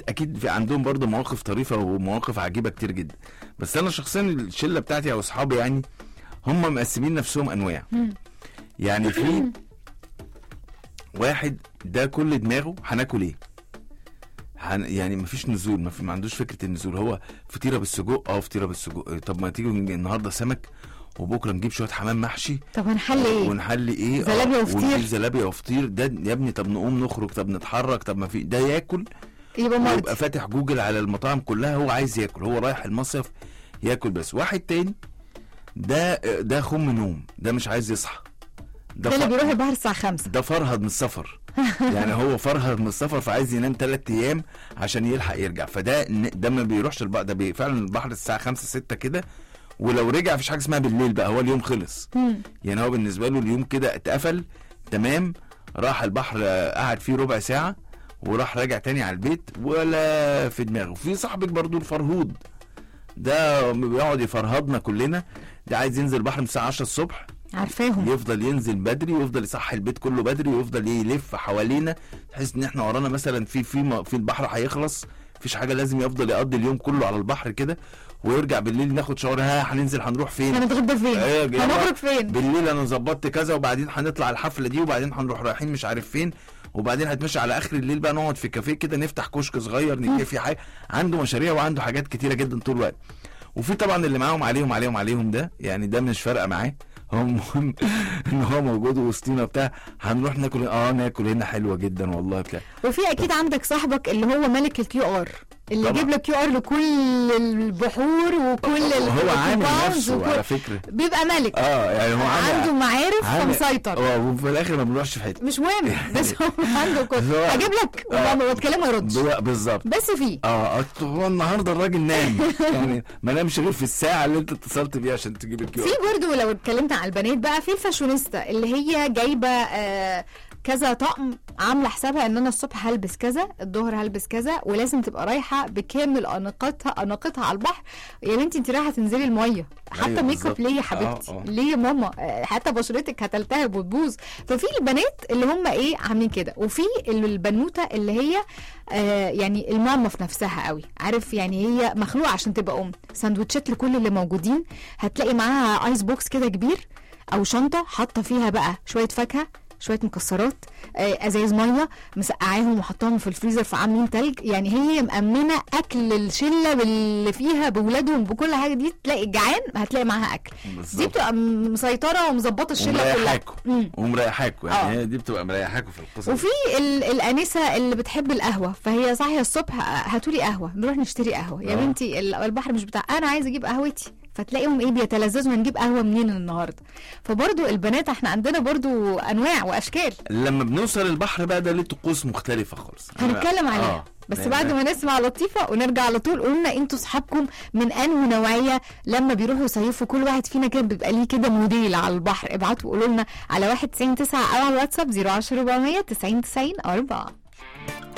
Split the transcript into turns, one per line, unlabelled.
اكيد في عندهم برضو مواقف طريفه ومواقف عجيبه كتير جدا بس انا شخصيا الشله بتاعتي او اصحابي يعني هم مقسمين نفسهم انواع يعني في واحد ده كل دماغه هناكل ايه هن يعني مفيش نزول ما, في ما عندوش فكره النزول هو فطيره بالسجق اه فطيره بالسجق طب ما تيجي النهارده سمك وبكره نجيب شويه حمام محشي
طب هنحل ايه
ونحلي ايه آه،
زلابيا وفطير.
ونجيب زلابيا وفطير ده يا ابني طب نقوم نخرج طب نتحرك طب ما في ده ياكل
يبقى
ويبقى
مرضي
فاتح جوجل على المطاعم كلها هو عايز ياكل هو رايح المصيف ياكل بس واحد تاني ده ده خم نوم ده مش عايز يصحى
ده اللي
ف-
بيروح البحر الساعه 5
ده فرهد من السفر يعني هو فرهد من السفر فعايز ينام ثلاث ايام عشان يلحق يرجع فده ن- ده ما بيروحش البحر ده بي فعلا البحر الساعه 5 6 كده ولو رجع مفيش حاجه اسمها بالليل بقى هو اليوم خلص يعني هو بالنسبه له اليوم كده اتقفل تمام راح البحر آه، قعد فيه ربع ساعه وراح راجع تاني على البيت ولا في دماغه في صاحبك برضو الفرهود ده بيقعد يفرهدنا كلنا ده عايز ينزل البحر من الساعه 10 الصبح
عارفاهم
يفضل ينزل بدري ويفضل يصحي البيت كله بدري ويفضل يلف حوالينا تحس ان احنا ورانا مثلا في في م- في البحر هيخلص مفيش حاجه لازم يفضل يقضي اليوم كله على البحر كده ويرجع بالليل ناخد شاور ها هننزل هنروح فين
هنتغدى فين
إيه يا جماعة؟
هنخرج فين
بالليل انا ظبطت كذا وبعدين هنطلع الحفله دي وبعدين هنروح رايحين مش عارف فين وبعدين هتمشي على اخر الليل بقى نقعد في كافيه كده نفتح كشك صغير نجيب فيه حاجه عنده مشاريع وعنده حاجات كتيره جدا طول الوقت وفي طبعا اللي معاهم عليهم عليهم عليهم ده يعني ده مش فارقه معاه هو المهم ان هو موجود وسطينا بتاع هنروح ناكل اه ناكل هنا حلوه جدا والله بتاع
وفي اكيد عندك صاحبك اللي هو ملك الكيو ار اللي
طبعا.
يجيب لك كيو ار لكل البحور وكل
هو عامل
الكوبونز
نفسه
وكل-
على فكره
بيبقى ملك
اه يعني هو عامل
عنده معارف
عامل-
فمسيطر
اه وفي الاخر ما بنروحش في حته
مش مهم بس هو عنده كل
هو-
هجيب لك
آه.
واتكلم ما يردش
بو- بالظبط
بس في
اه أصل هو النهارده الراجل نام يعني ما نامش غير في الساعه اللي انت اتصلت بيها عشان تجيب الكيو
في برضه لو اتكلمت على البنات بقى في الفاشونيستا اللي هي جايبه آه كذا طقم عامله حسابها ان انا الصبح هلبس كذا الظهر هلبس كذا ولازم تبقى رايحه بكامل اناقتها اناقتها على البحر يا بنتي انت رايحه تنزلي الميه حتى
أيوة
ميك اب
بالظبط.
ليه يا حبيبتي
آه، آه.
ليه يا ماما آه، حتى بشرتك هتلتهب وتبوظ ففي البنات اللي هم ايه عاملين كده وفي البنوته اللي هي آه يعني الماما في نفسها قوي عارف يعني هي مخلوقه عشان تبقى ام سندوتشات لكل اللي موجودين هتلاقي معاها ايس بوكس كده كبير او شنطه حاطه فيها بقى شويه فاكهه شويه مكسرات آه، ازايز ميه مسقعاهم وحطاهم في الفريزر فعاملين تلج يعني هي مأمنه اكل الشله باللي فيها باولادهم بكل حاجه دي تلاقي جعان هتلاقي معاها اكل دي
بالظبط
بتبقى مسيطره ومظبطه الشله كلها
ومريحاكوا
مم.
ومريحاكوا
آه.
يعني هي دي بتبقى مريحاكوا في القصه
وفي ال- الانسه اللي بتحب القهوه فهي صاحيه الصبح هاتولي قهوه نروح نشتري قهوه يا
آه.
بنتي ال- البحر مش بتاع انا عايزه اجيب قهوتي فتلاقيهم ايه بيتلذذوا هنجيب قهوه منين النهارده فبرضو البنات احنا عندنا برضو انواع واشكال
لما بنوصل البحر بقى ده ليه طقوس مختلفه خالص
هنتكلم عليها
آه.
بس
يعني
بعد ما نسمع لطيفه ونرجع على طول قولوا لنا انتوا صحابكم من انهي نوعيه لما بيروحوا يصيفوا كل واحد فينا كده بيبقى ليه كده موديل على البحر ابعتوا قولوا لنا على 1 9 9 او على الواتساب 010 400 90 90 4